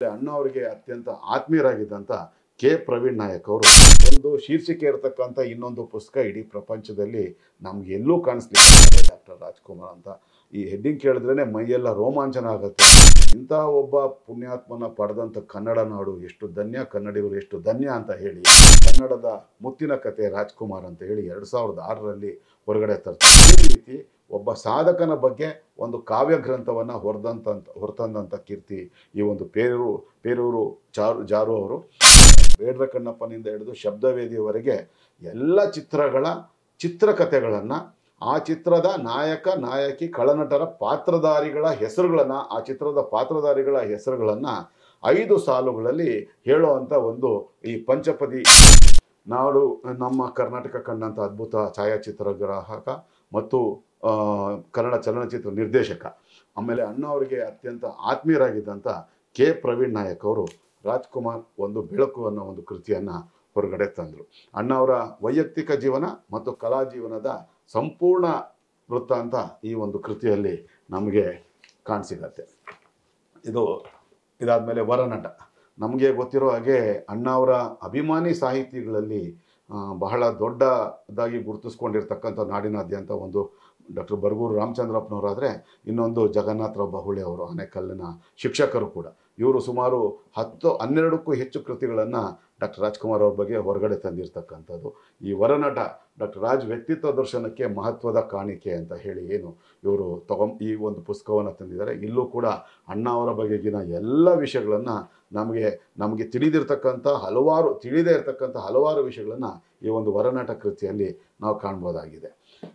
ಆಮೇಲೆ ಅಣ್ಣ ಅವರಿಗೆ ಅತ್ಯಂತ ಆತ್ಮೀಯರಾಗಿದ್ದಂಥ ಕೆ ಪ್ರವೀಣ್ ನಾಯಕ್ ಅವರು ಒಂದು ಶೀರ್ಷಿಕೆ ಇರತಕ್ಕಂಥ ಇನ್ನೊಂದು ಪುಸ್ತಕ ಇಡೀ ಪ್ರಪಂಚದಲ್ಲಿ ನಮ್ಗೆ ಎಲ್ಲೂ ಕಾಣಿಸ್ಲಿಕ್ಕೆ ಡಾಕ್ಟರ್ ರಾಜ್ಕುಮಾರ್ ಅಂತ ಈ ಹೆಡ್ಡಿಂಗ್ ಕೇಳಿದ್ರೇ ಮೈಯೆಲ್ಲ ರೋಮಾಂಚನ ಆಗುತ್ತೆ ಇಂಥ ಒಬ್ಬ ಪುಣ್ಯಾತ್ಮನ ಪಡೆದಂಥ ಕನ್ನಡ ನಾಡು ಎಷ್ಟು ಧನ್ಯ ಕನ್ನಡಿಗರು ಎಷ್ಟು ಧನ್ಯ ಅಂತ ಹೇಳಿ ಕನ್ನಡದ ಮುತ್ತಿನ ಕತೆ ರಾಜ್ಕುಮಾರ್ ಅಂತ ಹೇಳಿ ಎರಡು ಸಾವಿರದ ಆರರಲ್ಲಿ ಹೊರಗಡೆ ತರ್ತಾರೆ ಈ ರೀತಿ ಒಬ್ಬ ಸಾಧಕನ ಬಗ್ಗೆ ಒಂದು ಕಾವ್ಯ ಗ್ರಂಥವನ್ನು ಹೊರದಂತ ಹೊರತಂದಂಥ ಕೀರ್ತಿ ಈ ಒಂದು ಪೇರೂರು ಪೇರೂರು ಚಾರು ಜಾರು ಅವರು ಬೇಡ್ರ ಕಣ್ಣಪ್ಪನಿಂದ ಹಿಡಿದು ಶಬ್ದವೇದಿಯವರೆಗೆ ಎಲ್ಲ ಚಿತ್ರಗಳ ಚಿತ್ರಕಥೆಗಳನ್ನು ಆ ಚಿತ್ರದ ನಾಯಕ ನಾಯಕಿ ಕಳನಟರ ಪಾತ್ರಧಾರಿಗಳ ಹೆಸರುಗಳನ್ನು ಆ ಚಿತ್ರದ ಪಾತ್ರಧಾರಿಗಳ ಹೆಸರುಗಳನ್ನು ಐದು ಸಾಲುಗಳಲ್ಲಿ ಹೇಳುವಂಥ ಒಂದು ಈ ಪಂಚಪದಿ ನಾಡು ನಮ್ಮ ಕರ್ನಾಟಕ ಕಂಡಂಥ ಅದ್ಭುತ ಛಾಯಾಚಿತ್ರಗ್ರಾಹಕ ಮತ್ತು ಆ, ಕನ್ನಡ ಚಲನಚಿತ್ರ ನಿರ್ದೇಶಕ ಆಮೇಲೆ ಅಣ್ಣ ಅವರಿಗೆ ಅತ್ಯಂತ ಆತ್ಮೀಯರಾಗಿದ್ದಂಥ ಕೆ ಪ್ರವೀಣ್ ನಾಯಕ್ ಅವರು ರಾಜ್ಕುಮಾರ್ ಒಂದು ಬೆಳಕು ಅನ್ನೋ ಒಂದು ಕೃತಿಯನ್ನು ಹೊರಗಡೆ ತಂದರು ಅಣ್ಣ ಅವರ ವೈಯಕ್ತಿಕ ಜೀವನ ಮತ್ತು ಕಲಾ ಜೀವನದ ಸಂಪೂರ್ಣ ವೃತ್ತಾಂತ ಈ ಒಂದು ಕೃತಿಯಲ್ಲಿ ನಮಗೆ ಕಾಣಸಿಗತ್ತೆ ಇದು ಇದಾದಮೇಲೆ ವರನಟ ನಮಗೆ ಗೊತ್ತಿರೋ ಹಾಗೆ ಅಣ್ಣ ಅವರ ಅಭಿಮಾನಿ ಸಾಹಿತಿಗಳಲ್ಲಿ ಆ, ಬಹಳ ದೊಡ್ಡದಾಗಿ ಗುರುತಿಸ್ಕೊಂಡಿರ್ತಕ್ಕಂಥ ನಾಡಿನಾದ್ಯಂತ ಒಂದು ಡಾಕ್ಟರ್ ಬರಗೂರು ರಾಮಚಂದ್ರಪ್ಪನವರಾದರೆ ಇನ್ನೊಂದು ಜಗನ್ನಾಥರಾವ್ ಬಹುಳೆ ಅವರು ಆನೆಕಲ್ಲಿನ ಶಿಕ್ಷಕರು ಕೂಡ ಇವರು ಸುಮಾರು ಹತ್ತು ಹನ್ನೆರಡಕ್ಕೂ ಹೆಚ್ಚು ಕೃತಿಗಳನ್ನು ಡಾಕ್ಟರ್ ರಾಜ್ಕುಮಾರ್ ಅವ್ರ ಬಗ್ಗೆ ಹೊರಗಡೆ ತಂದಿರತಕ್ಕಂಥದ್ದು ಈ ವರನಟ ಡಾಕ್ಟರ್ ರಾಜ್ ವ್ಯಕ್ತಿತ್ವ ದರ್ಶನಕ್ಕೆ ಮಹತ್ವದ ಕಾಣಿಕೆ ಅಂತ ಹೇಳಿ ಏನು ಇವರು ತಗೊಂಡ್ ಈ ಒಂದು ಪುಸ್ತಕವನ್ನು ತಂದಿದ್ದಾರೆ ಇಲ್ಲೂ ಕೂಡ ಅಣ್ಣ ಅವರ ಬಗೆಗಿನ ಎಲ್ಲ ವಿಷಯಗಳನ್ನು ನಮಗೆ ನಮಗೆ ತಿಳಿದಿರ್ತಕ್ಕಂಥ ಹಲವಾರು ತಿಳಿದೇ ಇರತಕ್ಕಂಥ ಹಲವಾರು ವಿಷಯಗಳನ್ನು ಈ ಒಂದು ವರನಟ ಕೃತಿಯಲ್ಲಿ ನಾವು ಕಾಣ್ಬೋದಾಗಿದೆ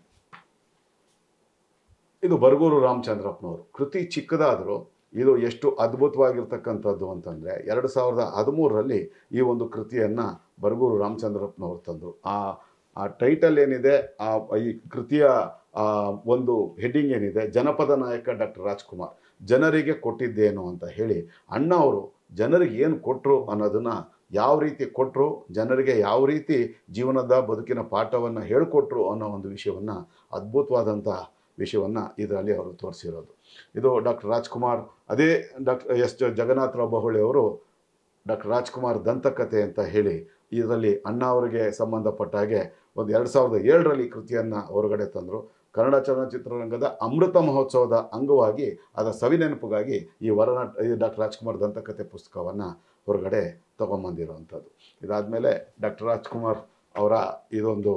ಇದು ಬರಗೂರು ರಾಮಚಂದ್ರಪ್ಪನವರು ಕೃತಿ ಚಿಕ್ಕದಾದರೂ ಇದು ಎಷ್ಟು ಅದ್ಭುತವಾಗಿರ್ತಕ್ಕಂಥದ್ದು ಅಂತಂದರೆ ಎರಡು ಸಾವಿರದ ಹದಿಮೂರರಲ್ಲಿ ಈ ಒಂದು ಕೃತಿಯನ್ನು ಬರಗೂರು ರಾಮಚಂದ್ರಪ್ಪನವರು ತಂದರು ಆ ಆ ಟೈಟಲ್ ಏನಿದೆ ಆ ಈ ಕೃತಿಯ ಆ ಒಂದು ಹೆಡ್ಡಿಂಗ್ ಏನಿದೆ ಜನಪದ ನಾಯಕ ಡಾಕ್ಟರ್ ರಾಜ್ಕುಮಾರ್ ಜನರಿಗೆ ಕೊಟ್ಟಿದ್ದೇನು ಅಂತ ಹೇಳಿ ಅಣ್ಣ ಅವರು ಜನರಿಗೆ ಏನು ಕೊಟ್ಟರು ಅನ್ನೋದನ್ನು ಯಾವ ರೀತಿ ಕೊಟ್ಟರು ಜನರಿಗೆ ಯಾವ ರೀತಿ ಜೀವನದ ಬದುಕಿನ ಪಾಠವನ್ನು ಹೇಳಿಕೊಟ್ರು ಅನ್ನೋ ಒಂದು ವಿಷಯವನ್ನು ಅದ್ಭುತವಾದಂಥ ವಿಷಯವನ್ನು ಇದರಲ್ಲಿ ಅವರು ತೋರಿಸಿರೋದು ಇದು ಡಾಕ್ಟರ್ ರಾಜ್ಕುಮಾರ್ ಅದೇ ಡಾಕ್ಟರ್ ಎಸ್ ಜಗನ್ನಾಥರಾವ್ ಬಹುಳೆ ಅವರು ಡಾಕ್ಟರ್ ರಾಜ್ಕುಮಾರ್ ದಂತಕಥೆ ಅಂತ ಹೇಳಿ ಇದರಲ್ಲಿ ಅಣ್ಣ ಅವರಿಗೆ ಸಂಬಂಧಪಟ್ಟ ಹಾಗೆ ಒಂದು ಎರಡು ಸಾವಿರದ ಏಳರಲ್ಲಿ ಕೃತಿಯನ್ನು ಹೊರಗಡೆ ತಂದರು ಕನ್ನಡ ಚಲನಚಿತ್ರರಂಗದ ಅಮೃತ ಮಹೋತ್ಸವದ ಅಂಗವಾಗಿ ಅದರ ಸವಿನೆನಪಿಗಾಗಿ ಈ ವರನಟ ಈ ಡಾಕ್ಟರ್ ರಾಜ್ಕುಮಾರ್ ದಂತಕಥೆ ಪುಸ್ತಕವನ್ನು ಹೊರಗಡೆ ತೊಗೊಂಬಂದಿರುವಂಥದ್ದು ಇದಾದಮೇಲೆ ಡಾಕ್ಟರ್ ರಾಜ್ಕುಮಾರ್ ಅವರ ಇದೊಂದು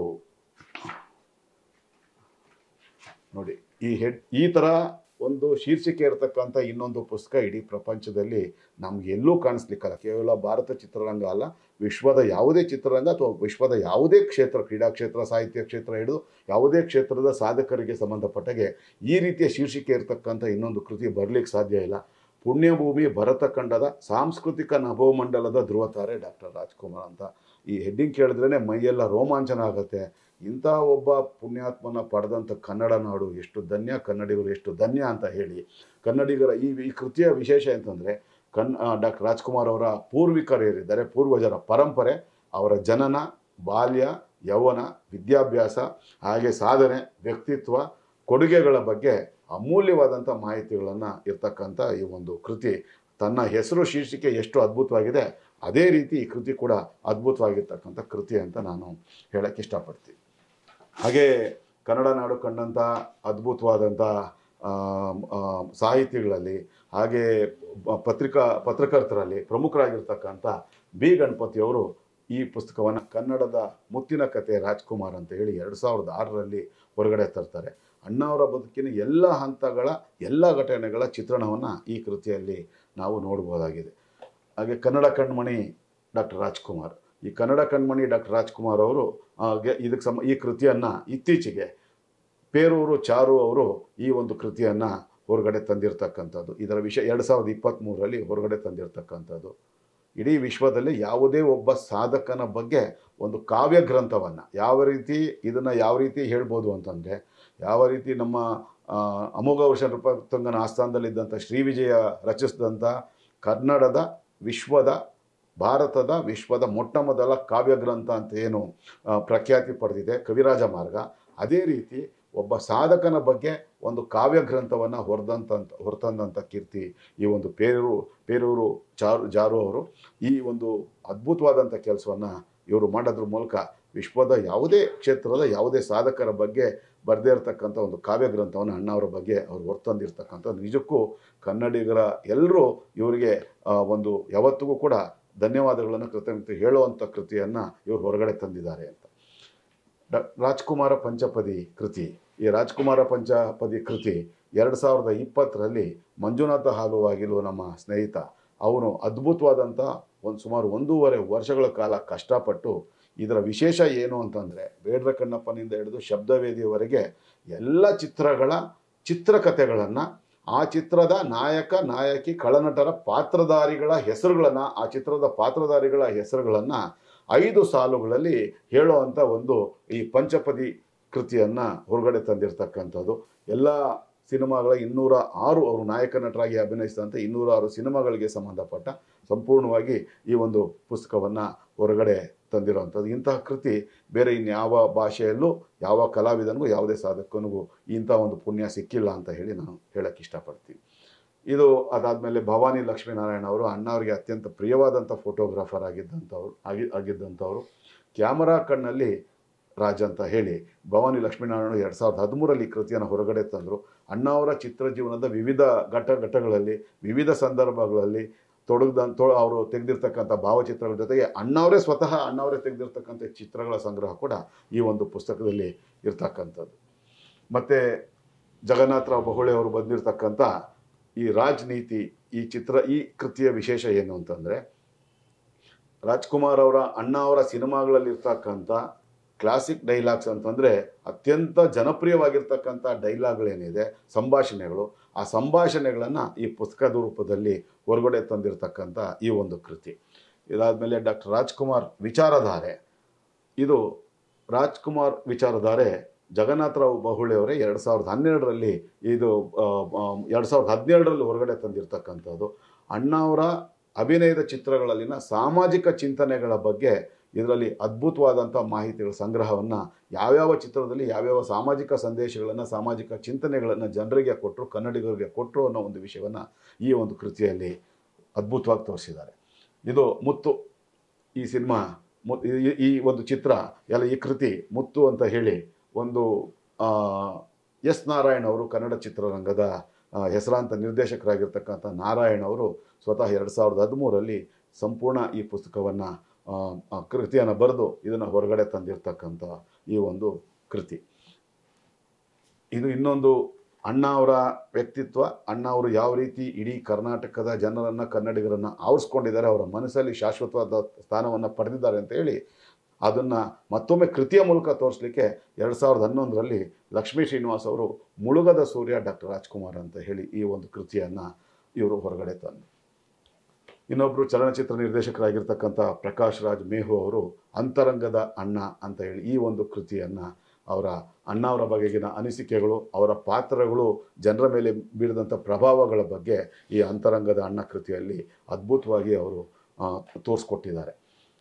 ನೋಡಿ ಈ ಹೆಡ್ ಈ ಥರ ಒಂದು ಶೀರ್ಷಿಕೆ ಇರತಕ್ಕಂಥ ಇನ್ನೊಂದು ಪುಸ್ತಕ ಇಡೀ ಪ್ರಪಂಚದಲ್ಲಿ ನಮ್ಗೆ ಎಲ್ಲೂ ಕಾಣಿಸ್ಲಿಕ್ಕಲ್ಲ ಕೇವಲ ಭಾರತ ಚಿತ್ರರಂಗ ಅಲ್ಲ ವಿಶ್ವದ ಯಾವುದೇ ಚಿತ್ರರಂಗ ಅಥವಾ ವಿಶ್ವದ ಯಾವುದೇ ಕ್ಷೇತ್ರ ಕ್ರೀಡಾ ಕ್ಷೇತ್ರ ಸಾಹಿತ್ಯ ಕ್ಷೇತ್ರ ಹಿಡಿದು ಯಾವುದೇ ಕ್ಷೇತ್ರದ ಸಾಧಕರಿಗೆ ಸಂಬಂಧಪಟ್ಟಾಗೆ ಈ ರೀತಿಯ ಶೀರ್ಷಿಕೆ ಇರತಕ್ಕಂಥ ಇನ್ನೊಂದು ಕೃತಿ ಬರಲಿಕ್ಕೆ ಸಾಧ್ಯ ಇಲ್ಲ ಪುಣ್ಯಭೂಮಿ ಭರತ ಖಂಡದ ಸಾಂಸ್ಕೃತಿಕ ನಭೋಮಂಡಲದ ಧ್ರುವತಾರೆ ಡಾಕ್ಟರ್ ರಾಜ್ಕುಮಾರ್ ಅಂತ ಈ ಹೆಡ್ಡಿಂಗ್ ಕೇಳಿದ್ರೇ ಮೈಯೆಲ್ಲ ರೋಮಾಂಚನ ಆಗುತ್ತೆ ಇಂಥ ಒಬ್ಬ ಪುಣ್ಯಾತ್ಮನ ಪಡೆದಂಥ ಕನ್ನಡ ನಾಡು ಎಷ್ಟು ಧನ್ಯ ಕನ್ನಡಿಗರು ಎಷ್ಟು ಧನ್ಯ ಅಂತ ಹೇಳಿ ಕನ್ನಡಿಗರ ಈ ಈ ಕೃತಿಯ ವಿಶೇಷ ಅಂತಂದರೆ ಕನ್ ಡಾಕ್ಟರ್ ರಾಜ್ಕುಮಾರ್ ಅವರ ಪೂರ್ವಿಕರು ಏರಿದ್ದಾರೆ ಪೂರ್ವಜರ ಪರಂಪರೆ ಅವರ ಜನನ ಬಾಲ್ಯ ಯೌವನ ವಿದ್ಯಾಭ್ಯಾಸ ಹಾಗೆ ಸಾಧನೆ ವ್ಯಕ್ತಿತ್ವ ಕೊಡುಗೆಗಳ ಬಗ್ಗೆ ಅಮೂಲ್ಯವಾದಂಥ ಮಾಹಿತಿಗಳನ್ನು ಇರ್ತಕ್ಕಂಥ ಈ ಒಂದು ಕೃತಿ ತನ್ನ ಹೆಸರು ಶೀರ್ಷಿಕೆ ಎಷ್ಟು ಅದ್ಭುತವಾಗಿದೆ ಅದೇ ರೀತಿ ಈ ಕೃತಿ ಕೂಡ ಅದ್ಭುತವಾಗಿರ್ತಕ್ಕಂಥ ಕೃತಿ ಅಂತ ನಾನು ಹೇಳಕ್ಕೆ ಇಷ್ಟಪಡ್ತೀನಿ ಹಾಗೆ ಕನ್ನಡ ನಾಡು ಕಂಡಂಥ ಅದ್ಭುತವಾದಂಥ ಆ, ಆ, ಸಾಹಿತಿಗಳಲ್ಲಿ ಹಾಗೆ ಬ- ಪತ್ರಿಕಾ ಪತ್ರಕರ್ತರಲ್ಲಿ ಪ್ರಮುಖರಾಗಿರ್ತಕ್ಕಂಥ ಬಿ ಗಣಪತಿಯವರು ಈ ಪುಸ್ತಕವನ್ನು ಕನ್ನಡದ ಮುತ್ತಿನ ಕತೆ ರಾಜ್ಕುಮಾರ್ ಅಂತ ಹೇಳಿ ಎರಡು ಸಾವಿರದ ಆರರಲ್ಲಿ ಹೊರಗಡೆ ತರ್ತಾರೆ ಅಣ್ಣವರ ಬದುಕಿನ ಎಲ್ಲ ಹಂತಗಳ ಎಲ್ಲ ಘಟನೆಗಳ ಚಿತ್ರಣವನ್ನು ಈ ಕೃತಿಯಲ್ಲಿ ನಾವು ನೋಡ್ಬೋದಾಗಿದೆ ಹಾಗೆ ಕನ್ನಡ ಕಣ್ಮಣಿ ಡಾಕ್ಟರ್ ರಾಜ್ಕುಮಾರ್ ಈ ಕನ್ನಡ ಕಣ್ಮಣಿ ಡಾಕ್ಟರ್ ರಾಜ್ಕುಮಾರ್ ಅವರು ಆ, ಗೆ- ಇದಕ್ಕೆ ಸಮ ಈ ಕೃತಿಯನ್ನು ಇತ್ತೀಚೆಗೆ ಪೇರೂರು ಚಾರು ಅವರು ಈ ಒಂದು ಕೃತಿಯನ್ನು ಹೊರಗಡೆ ತಂದಿರತಕ್ಕಂಥದ್ದು ಇದರ ವಿಷಯ ಎರಡು ಸಾವಿರದ ಇಪ್ಪತ್ತ್ಮೂರರಲ್ಲಿ ಹೊರಗಡೆ ತಂದಿರತಕ್ಕಂಥದ್ದು ಇಡೀ ವಿಶ್ವದಲ್ಲಿ ಯಾವುದೇ ಒಬ್ಬ ಸಾಧಕನ ಬಗ್ಗೆ ಒಂದು ಕಾವ್ಯ ಗ್ರಂಥವನ್ನು ಯಾವ ರೀತಿ ಇದನ್ನು ಯಾವ ರೀತಿ ಹೇಳ್ಬೋದು ಅಂತಂದರೆ ಯಾವ ರೀತಿ ನಮ್ಮ ಆ, ಅಮೋಘ ವರ್ಷ ನೃಪತುಂಗನ ಆಸ್ಥಾನದಲ್ಲಿದ್ದಂಥ ಶ್ರೀವಿಜಯ ರಚಿಸಿದಂಥ ಕನ್ನಡದ ವಿಶ್ವದ ಭಾರತದ ವಿಶ್ವದ ಮೊಟ್ಟ ಮೊದಲ ಕಾವ್ಯ ಗ್ರಂಥ ಅಂತ ಏನು ಆ, ಪ್ರಖ್ಯಾತಿ ಪಡೆದಿದೆ ಕವಿರಾಜ ಮಾರ್ಗ ಅದೇ ರೀತಿ ಒಬ್ಬ ಸಾಧಕನ ಬಗ್ಗೆ ಒಂದು ಕಾವ್ಯ ಗ್ರಂಥವನ್ನು ಹೊರದಂತ ಹೊರತಂದಂಥ ಕೀರ್ತಿ ಈ ಒಂದು ಪೇರೂರು ಪೇರೂರು ಚಾರು ಜಾರು ಅವರು ಈ ಒಂದು ಅದ್ಭುತವಾದಂಥ ಕೆಲಸವನ್ನು ಇವರು ಮಾಡೋದ್ರ ಮೂಲಕ ವಿಶ್ವದ ಯಾವುದೇ ಕ್ಷೇತ್ರದ ಯಾವುದೇ ಸಾಧಕರ ಬಗ್ಗೆ ಬರೆದೇ ಇರತಕ್ಕಂಥ ಒಂದು ಕಾವ್ಯ ಗ್ರಂಥವನ್ನು ಅಣ್ಣವರ ಬಗ್ಗೆ ಅವರು ಹೊರತಂದಿರ್ತಕ್ಕಂಥ ನಿಜಕ್ಕೂ ಕನ್ನಡಿಗರ ಎಲ್ಲರೂ ಇವರಿಗೆ ಆ, ಒಂದು ಯಾವತ್ತಿಗೂ ಕೂಡ ಧನ್ಯವಾದಗಳನ್ನು ಕೃತಜ್ಞತೆ ಹೇಳುವಂಥ ಕೃತಿಯನ್ನು ಇವರು ಹೊರಗಡೆ ತಂದಿದ್ದಾರೆ ಅಂತ ಡ ರಾಜ್ಕುಮಾರ ಪಂಚಪದಿ ಕೃತಿ ಈ ರಾಜ್ಕುಮಾರ ಪಂಚಪದಿ ಕೃತಿ ಎರಡು ಸಾವಿರದ ಇಪ್ಪತ್ತರಲ್ಲಿ ಮಂಜುನಾಥ ಹಾಲುವಾಗಿಲು ನಮ್ಮ ಸ್ನೇಹಿತ ಅವನು ಅದ್ಭುತವಾದಂಥ ಒಂದು ಸುಮಾರು ಒಂದೂವರೆ ವರ್ಷಗಳ ಕಾಲ ಕಷ್ಟಪಟ್ಟು ಇದರ ವಿಶೇಷ ಏನು ಅಂತಂದರೆ ಬೇಡ್ರ ಕಣ್ಣಪ್ಪನಿಂದ ಹಿಡಿದು ಶಬ್ದವೇದಿಯವರೆಗೆ ಎಲ್ಲ ಚಿತ್ರಗಳ ಚಿತ್ರಕಥೆಗಳನ್ನು ಆ ಚಿತ್ರದ ನಾಯಕ ನಾಯಕಿ ಕಳನಟರ ಪಾತ್ರಧಾರಿಗಳ ಹೆಸರುಗಳನ್ನು ಆ ಚಿತ್ರದ ಪಾತ್ರಧಾರಿಗಳ ಹೆಸರುಗಳನ್ನು ಐದು ಸಾಲುಗಳಲ್ಲಿ ಹೇಳುವಂಥ ಒಂದು ಈ ಪಂಚಪದಿ ಕೃತಿಯನ್ನು ಹೊರಗಡೆ ತಂದಿರತಕ್ಕಂಥದ್ದು ಎಲ್ಲ ಸಿನಿಮಾಗಳ ಇನ್ನೂರ ಆರು ಅವರು ನಾಯಕ ನಟರಾಗಿ ಅಭಿನಯಿಸಿದಂಥ ಇನ್ನೂರ ಆರು ಸಿನಿಮಾಗಳಿಗೆ ಸಂಬಂಧಪಟ್ಟ ಸಂಪೂರ್ಣವಾಗಿ ಈ ಒಂದು ಪುಸ್ತಕವನ್ನು ಹೊರಗಡೆ ತಂದಿರೋವಂಥದ್ದು ಇಂತಹ ಕೃತಿ ಬೇರೆ ಇನ್ಯಾವ ಭಾಷೆಯಲ್ಲೂ ಯಾವ ಕಲಾವಿದನಿಗೂ ಯಾವುದೇ ಸಾಧಕನಿಗೂ ಇಂಥ ಒಂದು ಪುಣ್ಯ ಸಿಕ್ಕಿಲ್ಲ ಅಂತ ಹೇಳಿ ನಾನು ಹೇಳಕ್ಕೆ ಇಷ್ಟಪಡ್ತೀನಿ ಇದು ಅದಾದಮೇಲೆ ಭವಾನಿ ಲಕ್ಷ್ಮೀನಾರಾಯಣ ಅವರು ಅಣ್ಣವರಿಗೆ ಅತ್ಯಂತ ಪ್ರಿಯವಾದಂಥ ಫೋಟೋಗ್ರಾಫರ್ ಆಗಿದ್ದಂಥವ್ರು ಆಗಿ ಆಗಿದ್ದಂಥವ್ರು ಕ್ಯಾಮರಾ ಕಣ್ಣಲ್ಲಿ ರಾಜ್ ಅಂತ ಹೇಳಿ ಭವಾನಿ ಲಕ್ಷ್ಮೀನಾರಾಯಣ ಎರಡು ಸಾವಿರದ ಹದಿಮೂರಲ್ಲಿ ಈ ಕೃತಿಯನ್ನು ಹೊರಗಡೆ ತಂದರು ಅಣ್ಣವರ ಚಿತ್ರ ಜೀವನದ ವಿವಿಧ ಘಟ್ಟ ಘಟ್ಟಗಳಲ್ಲಿ ವಿವಿಧ ಸಂದರ್ಭಗಳಲ್ಲಿ ತೊಡಗ್ದ ತೊ ಅವರು ತೆಗೆದಿರ್ತಕ್ಕಂಥ ಭಾವಚಿತ್ರಗಳ ಜೊತೆಗೆ ಅಣ್ಣವರೇ ಸ್ವತಃ ಅಣ್ಣವರೇ ತೆಗೆದಿರ್ತಕ್ಕಂಥ ಚಿತ್ರಗಳ ಸಂಗ್ರಹ ಕೂಡ ಈ ಒಂದು ಪುಸ್ತಕದಲ್ಲಿ ಇರ್ತಕ್ಕಂಥದ್ದು ಮತ್ತು ಜಗನ್ನಾಥರಾವ್ ಬಹುಳೆ ಅವರು ಬಂದಿರತಕ್ಕಂಥ ಈ ರಾಜನೀತಿ ಈ ಚಿತ್ರ ಈ ಕೃತಿಯ ವಿಶೇಷ ಏನು ಅಂತಂದರೆ ರಾಜ್ಕುಮಾರ್ ಅವರ ಅಣ್ಣ ಅವರ ಸಿನಿಮಾಗಳಲ್ಲಿರ್ತಕ್ಕಂಥ ಕ್ಲಾಸಿಕ್ ಡೈಲಾಗ್ಸ್ ಅಂತಂದರೆ ಅತ್ಯಂತ ಜನಪ್ರಿಯವಾಗಿರ್ತಕ್ಕಂಥ ಡೈಲಾಗ್ಗಳೇನಿದೆ ಸಂಭಾಷಣೆಗಳು ಆ ಸಂಭಾಷಣೆಗಳನ್ನು ಈ ಪುಸ್ತಕದ ರೂಪದಲ್ಲಿ ಹೊರಗಡೆ ತಂದಿರತಕ್ಕಂಥ ಈ ಒಂದು ಕೃತಿ ಇದಾದಮೇಲೆ ಡಾಕ್ಟರ್ ರಾಜ್ಕುಮಾರ್ ವಿಚಾರಧಾರೆ ಇದು ರಾಜ್ಕುಮಾರ್ ವಿಚಾರಧಾರೆ ಜಗನ್ನಾಥರಾವ್ ಬಹುಳೆ ಅವರೇ ಎರಡು ಸಾವಿರದ ಹನ್ನೆರಡರಲ್ಲಿ ಇದು ಎರಡು ಸಾವಿರದ ಹದಿನೇಳರಲ್ಲಿ ಹೊರಗಡೆ ತಂದಿರತಕ್ಕಂಥದ್ದು ಅಣ್ಣ ಅವರ ಅಭಿನಯದ ಚಿತ್ರಗಳಲ್ಲಿನ ಸಾಮಾಜಿಕ ಚಿಂತನೆಗಳ ಬಗ್ಗೆ ಇದರಲ್ಲಿ ಅದ್ಭುತವಾದಂಥ ಮಾಹಿತಿಗಳ ಸಂಗ್ರಹವನ್ನು ಯಾವ್ಯಾವ ಚಿತ್ರದಲ್ಲಿ ಯಾವ್ಯಾವ ಸಾಮಾಜಿಕ ಸಂದೇಶಗಳನ್ನು ಸಾಮಾಜಿಕ ಚಿಂತನೆಗಳನ್ನು ಜನರಿಗೆ ಕೊಟ್ಟರು ಕನ್ನಡಿಗರಿಗೆ ಕೊಟ್ಟರು ಅನ್ನೋ ಒಂದು ವಿಷಯವನ್ನು ಈ ಒಂದು ಕೃತಿಯಲ್ಲಿ ಅದ್ಭುತವಾಗಿ ತೋರಿಸಿದ್ದಾರೆ ಇದು ಮುತ್ತು ಈ ಸಿನಿಮಾ ಮು ಈ- ಈ ಒಂದು ಚಿತ್ರ ಎಲ್ಲ ಈ ಕೃತಿ ಮುತ್ತು ಅಂತ ಹೇಳಿ ಒಂದು ಆ, ಎಸ್ ನಾರಾಯಣ್ ಅವರು ಕನ್ನಡ ಚಿತ್ರರಂಗದ ಆ, ಹೆಸರಾಂತ ನಿರ್ದೇಶಕರಾಗಿರ್ತಕ್ಕಂಥ ನಾರಾಯಣ್ ಅವರು ಸ್ವತಃ ಎರಡು ಸಾವಿರದ ಹದಿಮೂರರಲ್ಲಿ ಸಂಪೂರ್ಣ ಈ ಪುಸ್ತಕವನ್ನು ಕೃತಿಯನ್ನು ಬರೆದು ಇದನ್ನು ಹೊರಗಡೆ ತಂದಿರತಕ್ಕಂಥ ಈ ಒಂದು ಕೃತಿ ಇದು ಇನ್ನೊಂದು ಅಣ್ಣ ಅವರ ವ್ಯಕ್ತಿತ್ವ ಅಣ್ಣ ಅವರು ಯಾವ ರೀತಿ ಇಡೀ ಕರ್ನಾಟಕದ ಜನರನ್ನು ಕನ್ನಡಿಗರನ್ನು ಆವರಿಸ್ಕೊಂಡಿದ್ದಾರೆ ಅವರ ಮನಸ್ಸಲ್ಲಿ ಶಾಶ್ವತವಾದ ಸ್ಥಾನವನ್ನು ಪಡೆದಿದ್ದಾರೆ ಅಂತ ಹೇಳಿ ಅದನ್ನು ಮತ್ತೊಮ್ಮೆ ಕೃತಿಯ ಮೂಲಕ ತೋರಿಸಲಿಕ್ಕೆ ಎರಡು ಸಾವಿರದ ಹನ್ನೊಂದರಲ್ಲಿ ಲಕ್ಷ್ಮೀ ಶ್ರೀನಿವಾಸ್ ಅವರು ಮುಳುಗದ ಸೂರ್ಯ ಡಾಕ್ಟರ್ ರಾಜ್ಕುಮಾರ್ ಅಂತ ಹೇಳಿ ಈ ಒಂದು ಕೃತಿಯನ್ನು ಇವರು ಹೊರಗಡೆ ತಂದರು ಇನ್ನೊಬ್ಬರು ಚಲನಚಿತ್ರ ನಿರ್ದೇಶಕರಾಗಿರ್ತಕ್ಕಂಥ ಪ್ರಕಾಶ್ ರಾಜ್ ಮೇಹು ಅವರು ಅಂತರಂಗದ ಅಣ್ಣ ಅಂತ ಹೇಳಿ ಈ ಒಂದು ಕೃತಿಯನ್ನು ಅವರ ಅಣ್ಣ ಅವರ ಬಗೆಗಿನ ಅನಿಸಿಕೆಗಳು ಅವರ ಪಾತ್ರಗಳು ಜನರ ಮೇಲೆ ಬೀರಿದಂಥ ಪ್ರಭಾವಗಳ ಬಗ್ಗೆ ಈ ಅಂತರಂಗದ ಅಣ್ಣ ಕೃತಿಯಲ್ಲಿ ಅದ್ಭುತವಾಗಿ ಅವರು ಆ, ತೋರಿಸ್ಕೊಟ್ಟಿದ್ದಾರೆ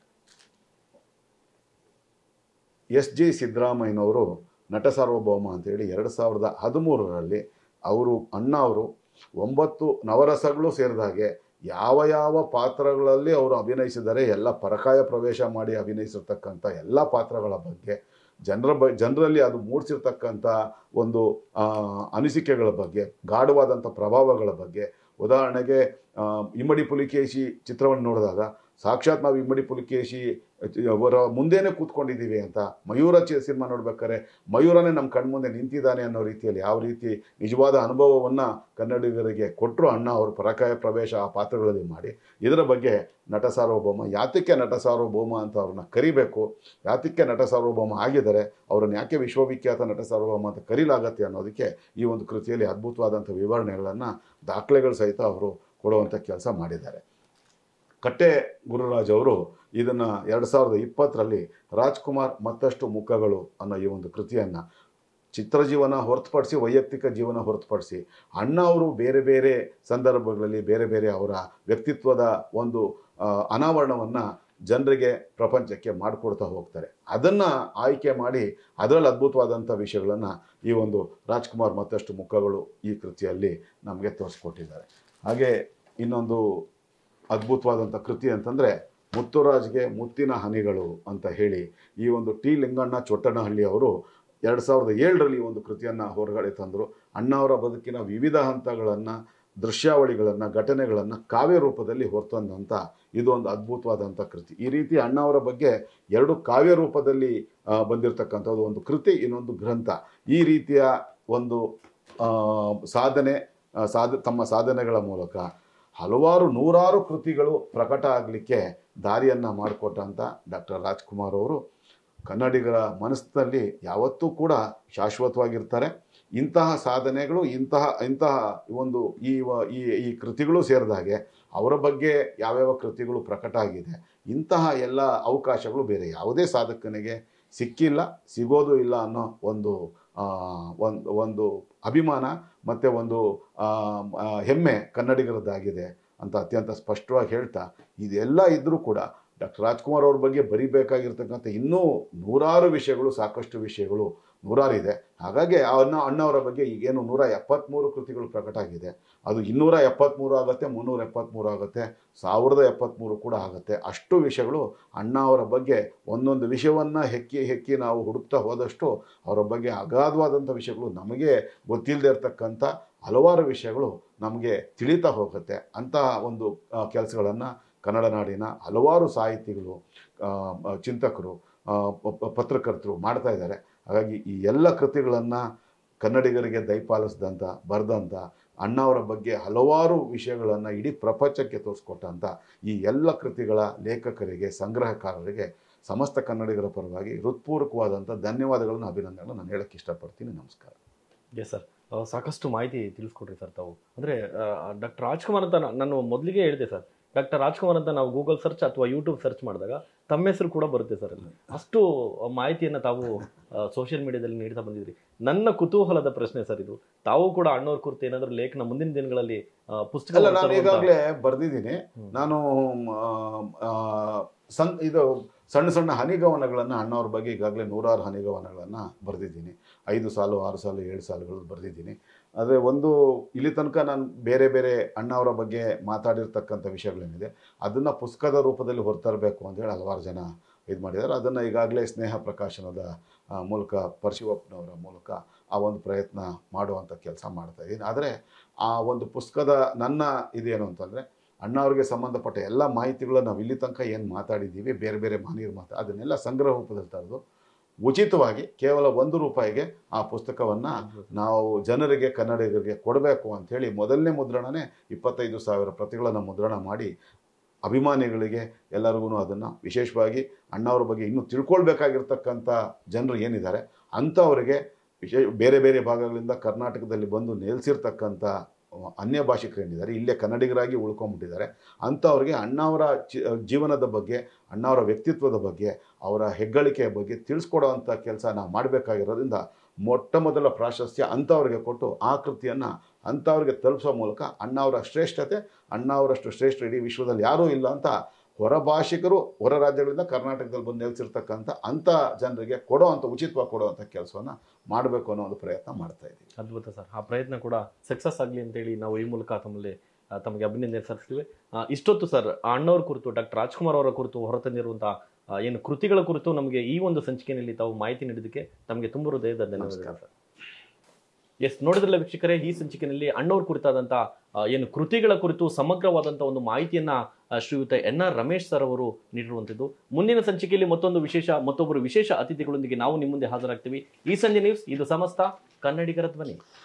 ಎಸ್ ಜಿ ಸಿದ್ದರಾಮಯ್ಯನವರು ನಟ ಸಾರ್ವಭೌಮ ಅಂತೇಳಿ ಎರಡು ಸಾವಿರದ ಹದಿಮೂರರಲ್ಲಿ ಅವರು ಅಣ್ಣ ಅವರು ಒಂಬತ್ತು ನವರಸಗಳು ಸೇರಿದ ಹಾಗೆ ಯಾವ ಯಾವ ಪಾತ್ರಗಳಲ್ಲಿ ಅವರು ಅಭಿನಯಿಸಿದರೆ ಎಲ್ಲ ಪರಕಾಯ ಪ್ರವೇಶ ಮಾಡಿ ಅಭಿನಯಿಸಿರ್ತಕ್ಕಂಥ ಎಲ್ಲ ಪಾತ್ರಗಳ ಬಗ್ಗೆ ಜನರ ಬ ಜನರಲ್ಲಿ ಅದು ಮೂಡಿಸಿರ್ತಕ್ಕಂಥ ಒಂದು ಆ, ಅನಿಸಿಕೆಗಳ ಬಗ್ಗೆ ಗಾಢವಾದಂಥ ಪ್ರಭಾವಗಳ ಬಗ್ಗೆ ಉದಾಹರಣೆಗೆ ಆ, ಇಮ್ಮಡಿ ಪುಲಿಕೇಶಿ ಚಿತ್ರವನ್ನು ನೋಡಿದಾಗ ಸಾಕ್ಷಾತ್ ನಾವು ಇಮ್ಮಡಿ ಪುಲಿಕೇಶಿ ಅವರ ಮುಂದೆನೇ ಕೂತ್ಕೊಂಡಿದ್ದೀವಿ ಅಂತ ಮಯೂರ ಚಿ ಸಿನಿಮಾ ನೋಡ್ಬೇಕಾದ್ರೆ ಮಯೂರನೇ ನಮ್ಮ ಕಣ್ಮುಂದೆ ನಿಂತಿದ್ದಾನೆ ಅನ್ನೋ ರೀತಿಯಲ್ಲಿ ಯಾವ ರೀತಿ ನಿಜವಾದ ಅನುಭವವನ್ನು ಕನ್ನಡಿಗರಿಗೆ ಕೊಟ್ಟರು ಅಣ್ಣ ಅವರು ಪರಕಾಯ ಪ್ರವೇಶ ಆ ಪಾತ್ರಗಳಲ್ಲಿ ಮಾಡಿ ಇದರ ಬಗ್ಗೆ ನಟ ಸಾರ್ವಭೌಮ ಯಾತಕ್ಕೆ ನಟ ಸಾರ್ವಭೌಮ ಅಂತ ಅವ್ರನ್ನ ಕರಿಬೇಕು ಯಾತಕ್ಕೆ ನಟ ಸಾರ್ವಭೌಮ ಆಗಿದ್ದಾರೆ ಅವರನ್ನು ಯಾಕೆ ವಿಶ್ವವಿಖ್ಯಾತ ನಟ ಸಾರ್ವಭೌಮ ಅಂತ ಕರೀಲಾಗತ್ತೆ ಅನ್ನೋದಕ್ಕೆ ಈ ಒಂದು ಕೃತಿಯಲ್ಲಿ ಅದ್ಭುತವಾದಂಥ ವಿವರಣೆಗಳನ್ನು ದಾಖಲೆಗಳು ಸಹಿತ ಅವರು ಕೊಡುವಂಥ ಕೆಲಸ ಮಾಡಿದ್ದಾರೆ ಕಟ್ಟೆ ಗುರುರಾಜ್ ಅವರು ಇದನ್ನು ಎರಡು ಸಾವಿರದ ಇಪ್ಪತ್ತರಲ್ಲಿ ರಾಜ್ಕುಮಾರ್ ಮತ್ತಷ್ಟು ಮುಖಗಳು ಅನ್ನೋ ಈ ಒಂದು ಕೃತಿಯನ್ನು ಚಿತ್ರಜೀವನ ಹೊರತುಪಡಿಸಿ ವೈಯಕ್ತಿಕ ಜೀವನ ಹೊರತುಪಡಿಸಿ ಅಣ್ಣ ಅವರು ಬೇರೆ ಬೇರೆ ಸಂದರ್ಭಗಳಲ್ಲಿ ಬೇರೆ ಬೇರೆ ಅವರ ವ್ಯಕ್ತಿತ್ವದ ಒಂದು ಆ, ಅನಾವರಣವನ್ನು ಜನರಿಗೆ ಪ್ರಪಂಚಕ್ಕೆ ಮಾಡಿಕೊಡ್ತಾ ಹೋಗ್ತಾರೆ ಅದನ್ನು ಆಯ್ಕೆ ಮಾಡಿ ಅದರಲ್ಲಿ ಅದ್ಭುತವಾದಂಥ ವಿಷಯಗಳನ್ನು ಈ ಒಂದು ರಾಜ್ಕುಮಾರ್ ಮತ್ತಷ್ಟು ಮುಖಗಳು ಈ ಕೃತಿಯಲ್ಲಿ ನಮಗೆ ತೋರಿಸ್ಕೊಟ್ಟಿದ್ದಾರೆ ಹಾಗೆ ಇನ್ನೊಂದು ಅದ್ಭುತವಾದಂಥ ಕೃತಿ ಅಂತಂದರೆ ಮುತ್ತುರಾಜ್ಗೆ ಮುತ್ತಿನ ಹನಿಗಳು ಅಂತ ಹೇಳಿ ಈ ಒಂದು ಟಿ ಲಿಂಗಣ್ಣ ಚೊಟ್ಟನಹಳ್ಳಿ ಅವರು ಎರಡು ಸಾವಿರದ ಏಳರಲ್ಲಿ ಈ ಒಂದು ಕೃತಿಯನ್ನು ಹೊರಗಡೆ ತಂದರು ಅಣ್ಣವರ ಬದುಕಿನ ವಿವಿಧ ಹಂತಗಳನ್ನು ದೃಶ್ಯಾವಳಿಗಳನ್ನು ಘಟನೆಗಳನ್ನು ಕಾವ್ಯ ರೂಪದಲ್ಲಿ ಹೊರತಂದಂಥ ಇದೊಂದು ಅದ್ಭುತವಾದಂಥ ಕೃತಿ ಈ ರೀತಿ ಅಣ್ಣವರ ಬಗ್ಗೆ ಎರಡು ಕಾವ್ಯ ರೂಪದಲ್ಲಿ ಆ, ಬಂದಿರತಕ್ಕಂಥದ್ದು ಒಂದು ಕೃತಿ ಇನ್ನೊಂದು ಗ್ರಂಥ ಈ ರೀತಿಯ ಒಂದು ಆ, ಸಾಧನೆ ಆ, ಸಾಧ ತಮ್ಮ ಸಾಧನೆಗಳ ಮೂಲಕ ಹಲವಾರು ನೂರಾರು ಕೃತಿಗಳು ಪ್ರಕಟ ಆಗಲಿಕ್ಕೆ ದಾರಿಯನ್ನು ಮಾಡಿಕೊಟ್ಟಂಥ ಡಾಕ್ಟರ್ ರಾಜ್ಕುಮಾರ್ ಅವರು ಕನ್ನಡಿಗರ ಮನಸ್ಸಿನಲ್ಲಿ ಯಾವತ್ತೂ ಕೂಡ ಶಾಶ್ವತವಾಗಿರ್ತಾರೆ ಇಂತಹ ಸಾಧನೆಗಳು ಇಂತಹ ಇಂತಹ ಒಂದು ಈ ವ- ಈ ಈ ಕೃತಿಗಳು ಸೇರಿದಾಗೆ ಅವರ ಬಗ್ಗೆ ಯಾವ್ಯಾವ ಕೃತಿಗಳು ಪ್ರಕಟ ಆಗಿದೆ ಇಂತಹ ಎಲ್ಲ ಅವಕಾಶಗಳು ಬೇರೆ ಯಾವುದೇ ಸಾಧಕನಿಗೆ ಸಿಕ್ಕಿಲ್ಲ ಸಿಗೋದು ಇಲ್ಲ ಅನ್ನೋ ಒಂದು ಆ, ಒಂದು ಒಂದು ಅಭಿಮಾನ ಮತ್ತು ಒಂದು ಆ, ಆ, ಹೆಮ್ಮೆ ಕನ್ನಡಿಗರದ್ದಾಗಿದೆ ಅಂತ ಅತ್ಯಂತ ಸ್ಪಷ್ಟವಾಗಿ ಹೇಳ್ತಾ ಇದೆಲ್ಲ ಇದ್ದರೂ ಕೂಡ ಡಾಕ್ಟರ್ ರಾಜ್ಕುಮಾರ್ ಅವ್ರ ಬಗ್ಗೆ ಬರಿಬೇಕಾಗಿರ್ತಕ್ಕಂಥ ಇನ್ನೂ ನೂರಾರು ವಿಷಯಗಳು ಸಾಕಷ್ಟು ವಿಷಯಗಳು ನೂರಾರಿದೆ ಹಾಗಾಗಿ ಅಣ್ಣ ಅಣ್ಣವರ ಬಗ್ಗೆ ಈಗೇನು ನೂರ ಎಪ್ಪತ್ತ್ಮೂರು ಕೃತಿಗಳು ಪ್ರಕಟ ಆಗಿದೆ ಅದು ಇನ್ನೂರ ಎಪ್ಪತ್ತ್ಮೂರು ಆಗುತ್ತೆ ಮುನ್ನೂರ ಎಪ್ಪತ್ತ್ಮೂರು ಆಗುತ್ತೆ ಸಾವಿರದ ಎಪ್ಪತ್ತ್ಮೂರು ಕೂಡ ಆಗುತ್ತೆ ಅಷ್ಟು ವಿಷಯಗಳು ಅಣ್ಣ ಅವರ ಬಗ್ಗೆ ಒಂದೊಂದು ವಿಷಯವನ್ನು ಹೆಕ್ಕಿ ಹೆಕ್ಕಿ ನಾವು ಹುಡುಕ್ತಾ ಹೋದಷ್ಟು ಅವರ ಬಗ್ಗೆ ಅಗಾಧವಾದಂಥ ವಿಷಯಗಳು ನಮಗೆ ಗೊತ್ತಿಲ್ಲದೆ ಇರತಕ್ಕಂಥ ಹಲವಾರು ವಿಷಯಗಳು ನಮಗೆ ತಿಳಿತಾ ಹೋಗುತ್ತೆ ಅಂತಹ ಒಂದು ಕೆಲಸಗಳನ್ನು ಕನ್ನಡ ನಾಡಿನ ಹಲವಾರು ಸಾಹಿತಿಗಳು ಆ, ಆ, ಚಿಂತಕರು ಆ, ಪ- ಪ- ಪತ್ರಕರ್ತರು ಮಾಡ್ತಾ ಇದ್ದಾರೆ ಹಾಗಾಗಿ ಈ ಎಲ್ಲ ಕೃತಿಗಳನ್ನು ಕನ್ನಡಿಗರಿಗೆ ದಯಪಾಲಿಸಿದಂಥ ಬರೆದಂಥ ಅಣ್ಣವರ ಬಗ್ಗೆ ಹಲವಾರು ವಿಷಯಗಳನ್ನು ಇಡೀ ಪ್ರಪಂಚಕ್ಕೆ ತೋರಿಸ್ಕೊಟ್ಟಂಥ ಈ ಎಲ್ಲ ಕೃತಿಗಳ ಲೇಖಕರಿಗೆ ಸಂಗ್ರಹಕಾರರಿಗೆ ಸಮಸ್ತ ಕನ್ನಡಿಗರ ಪರವಾಗಿ ಹೃತ್ಪೂರ್ವಕವಾದಂಥ ಧನ್ಯವಾದಗಳನ್ನು ಅಭಿನಂದನೆಗಳನ್ನು ನಾನು ಹೇಳಕ್ಕೆ ಇಷ್ಟಪಡ್ತೀನಿ ನಮಸ್ಕಾರ ಎಸ್ ಸರ್ ಸಾಕಷ್ಟು ಮಾಹಿತಿ ತಿಳಿಸ್ಕೊಡ್ರಿ ಸರ್ ತಾವು ಅಂದರೆ ಡಾಕ್ಟರ್ ರಾಜ್ಕುಮಾರ್ ಅಂತ ನಾ- ನಾನು ಮೊದಲಿಗೆ ಹೇಳಿದೆ ಸರ್ ಡಾಕ್ಟರ್ ರಾಜ್ಕುಮಾರ್ ಅಂತ ನಾವು ಗೂಗಲ್ ಸರ್ಚ್ ಅಥವಾ ಯೂಟ್ಯೂಬ್ ಸರ್ಚ್ ಮಾಡಿದಾಗ ತಮ್ಮ ಹೆಸರು ಕೂಡ ಬರುತ್ತೆ ಸರ್ ಅಲ್ಲಿ ಅಷ್ಟು ಮಾಹಿತಿಯನ್ನು ತಾವು ಸೋಷಿಯಲ್ ಮೀಡಿಯಾದಲ್ಲಿ ನೀಡ್ತಾ ಬಂದಿದ್ರಿ ನನ್ನ ಕುತೂಹಲದ ಪ್ರಶ್ನೆ ಸರ್ ಇದು ತಾವು ಕೂಡ ಅಣ್ಣವ್ರ ಕುರಿತು ಏನಾದರೂ ಲೇಖನ ಮುಂದಿನ ದಿನಗಳಲ್ಲಿ ಆ, ಪುಸ್ತಕ ಅಲ್ಲ ನಾನು ತರುವಂತ- ಈಗಾಗಲೇ ಬರೆದಿದ್ದೀನಿ ಹ್ಮ್. ನಾನು ಆ, ಆ, ಸಣ್ಣ ಇದು ಸಣ್ಣ ಸಣ್ಣ ಹನಿಗವನಗಳನ್ನು ಅಣ್ಣವ್ರ ಬಗ್ಗೆ ಈಗಾಗಲೇ ನೂರಾರು ಹನಿಗವನಗಳನ್ನು ಬರೆದಿದ್ದೀನಿ ಐದು ಸಾಲು ಆರು ಸಾಲು ಏಳು ಸಾಲುಗಳು ಬರೆದಿದ್ದೀನಿ ಆದರೆ ಒಂದು ಇಲ್ಲಿ ತನಕ ನಾನು ಬೇರೆ ಬೇರೆ ಅಣ್ಣವರ ಬಗ್ಗೆ ಮಾತಾಡಿರ್ತಕ್ಕಂಥ ವಿಷಯಗಳೇನಿದೆ ಅದನ್ನು ಪುಸ್ತಕದ ರೂಪದಲ್ಲಿ ಹೊರತರಬೇಕು ಅಂತೇಳಿ ಹಲವಾರು ಜನ ಇದು ಮಾಡಿದ್ದಾರೆ ಅದನ್ನು ಈಗಾಗಲೇ ಸ್ನೇಹ ಪ್ರಕಾಶನದ ಆ, ಮೂಲಕ ಪರಶಿವಪ್ಪನವರ ಮೂಲಕ ಆ ಒಂದು ಪ್ರಯತ್ನ ಮಾಡುವಂಥ ಕೆಲಸ ಮಾಡ್ತಾ ಇದ್ದೀನಿ ಆದರೆ ಆ ಒಂದು ಪುಸ್ತಕದ ನನ್ನ ಇದೇನು ಅಂತಂದರೆ ಅಣ್ಣವ್ರಿಗೆ ಸಂಬಂಧಪಟ್ಟ ಎಲ್ಲ ಮಾಹಿತಿಗಳನ್ನ ನಾವು ಇಲ್ಲಿ ತನಕ ಏನು ಮಾತಾಡಿದ್ದೀವಿ ಬೇರೆ ಬೇರೆ ಮಹನೀಯರು ಮಾತಾ ಅದನ್ನೆಲ್ಲ ಸಂಗ್ರಹ ರೂಪದಲ್ಲಿ ತರೆದು ಉಚಿತವಾಗಿ ಕೇವಲ ಒಂದು ರೂಪಾಯಿಗೆ ಆ ಪುಸ್ತಕವನ್ನು ನಾವು ಜನರಿಗೆ ಕನ್ನಡಿಗರಿಗೆ ಕೊಡಬೇಕು ಅಂಥೇಳಿ ಮೊದಲನೇ ಮುದ್ರಣನೇ ಇಪ್ಪತ್ತೈದು ಸಾವಿರ ಪ್ರತಿಗಳನ್ನು ಮುದ್ರಣ ಮಾಡಿ ಅಭಿಮಾನಿಗಳಿಗೆ ಎಲ್ಲರಿಗೂ ಅದನ್ನು ವಿಶೇಷವಾಗಿ ಅಣ್ಣವ್ರ ಬಗ್ಗೆ ಇನ್ನೂ ತಿಳ್ಕೊಳ್ಬೇಕಾಗಿರ್ತಕ್ಕಂಥ ಜನರು ಏನಿದ್ದಾರೆ ಅಂಥವರಿಗೆ ವಿಶೇಷ ಬೇರೆ ಬೇರೆ ಭಾಗಗಳಿಂದ ಕರ್ನಾಟಕದಲ್ಲಿ ಬಂದು ನೆಲೆಸಿರ್ತಕ್ಕಂಥ ಅನ್ಯ ಭಾಷಿಕರೇನಿದ್ದಾರೆ ಇಲ್ಲೇ ಕನ್ನಡಿಗರಾಗಿ ಉಳ್ಕೊಂಬಿಟ್ಟಿದ್ದಾರೆ ಅಂಥವ್ರಿಗೆ ಅಣ್ಣವರ ಚಿ ಜೀವನದ ಬಗ್ಗೆ ಅಣ್ಣವರ ವ್ಯಕ್ತಿತ್ವದ ಬಗ್ಗೆ ಅವರ ಹೆಗ್ಗಳಿಕೆಯ ಬಗ್ಗೆ ತಿಳಿಸ್ಕೊಡೋವಂಥ ಕೆಲಸ ನಾವು ಮಾಡಬೇಕಾಗಿರೋದ್ರಿಂದ ಮೊಟ್ಟ ಮೊದಲ ಪ್ರಾಶಸ್ತ್ಯ ಅಂಥವ್ರಿಗೆ ಕೊಟ್ಟು ಆ ಕೃತಿಯನ್ನು ಅಂಥವ್ರಿಗೆ ತಲುಪಿಸೋ ಮೂಲಕ ಅಣ್ಣವರ ಶ್ರೇಷ್ಠತೆ ಅಣ್ಣವರಷ್ಟು ಶ್ರೇಷ್ಠ ಇಡೀ ವಿಶ್ವದಲ್ಲಿ ಯಾರೂ ಇಲ್ಲ ಅಂತ ಹೊರ ಭಾಷಿಕರು ಹೊರ ರಾಜ್ಯಗಳಿಂದ ಕರ್ನಾಟಕದಲ್ಲಿ ಬಂದು ನೆಲೆಸಿರ್ತಕ್ಕಂಥ ಅಂಥ ಜನರಿಗೆ ಕೊಡೋವಂಥ ಉಚಿತವಾಗಿ ಕೊಡುವಂಥ ಕೆಲಸವನ್ನು ಮಾಡಬೇಕು ಅನ್ನೋ ಒಂದು ಪ್ರಯತ್ನ ಮಾಡ್ತಾ ಇದ್ದೀವಿ ಅದ್ಭುತ ಸರ್ ಆ ಪ್ರಯತ್ನ ಕೂಡ ಸಕ್ಸಸ್ ಆಗಲಿ ಅಂತೇಳಿ ನಾವು ಈ ಮೂಲಕ ತಮ್ಮಲ್ಲಿ ಆ, ತಮಗೆ ಅಭಿನಂದನೆ ಸಲ್ಲಿಸ್ತೀವಿ ಆ, ಇಷ್ಟೊತ್ತು ಸರ್ ಆ ಅಣ್ಣವ್ರ ಕುರಿತು ಡಾಕ್ಟರ್ ರಾಜ್ಕುಮಾರ್ ಅವರ ಕುರಿತು ಹೊರತಂದಿರುವಂತಹ ಆ, ಏನು ಕೃತಿಗಳ ಕುರಿತು ನಮಗೆ ಈ ಒಂದು ಸಂಚಿಕೆಯಲ್ಲಿ ತಾವು ಮಾಹಿತಿ ನೀಡಿದ್ದಕ್ಕೆ ತಮಗೆ ತುಂಬ ಹೃದಯದ ಧನ್ಯವಾದಗಳು ಸರ್ ಎಸ್ ನೋಡಿದ್ರಲ್ಲ ವೀಕ್ಷಕರೇ ಈ ಸಂಚಿಕೆಯಲ್ಲಿ ಅಣ್ಣವ್ರ ಕುರಿತಾದಂಥ ಆ, ಏನು ಕೃತಿಗಳ ಕುರಿತು ಸಮಗ್ರವಾದಂಥ ಒಂದು ಮಾಹಿತಿಯನ್ನ ಆ, ಶ್ರೀಯುತ ಎನ್ ಆರ್ ರಮೇಶ್ ಸರ್ ಅವರು ನೀಡಿರುವಂಥದ್ದು ಮುಂದಿನ ಸಂಚಿಕೆಯಲ್ಲಿ ಮತ್ತೊಂದು ವಿಶೇಷ ಮತ್ತೊಬ್ಬರು ವಿಶೇಷ ಅತಿಥಿಗಳೊಂದಿಗೆ ನಾವು ನಿಮ್ಮ ಮುಂದೆ ಹಾಜರಾಗ್ತೀವಿ ಈ ಸಂಜೆ ನ್ಯೂಸ್ ಇದು ಸಮಸ್ತ ಕನ್ನಡಿಗರ ಧ್ವನಿ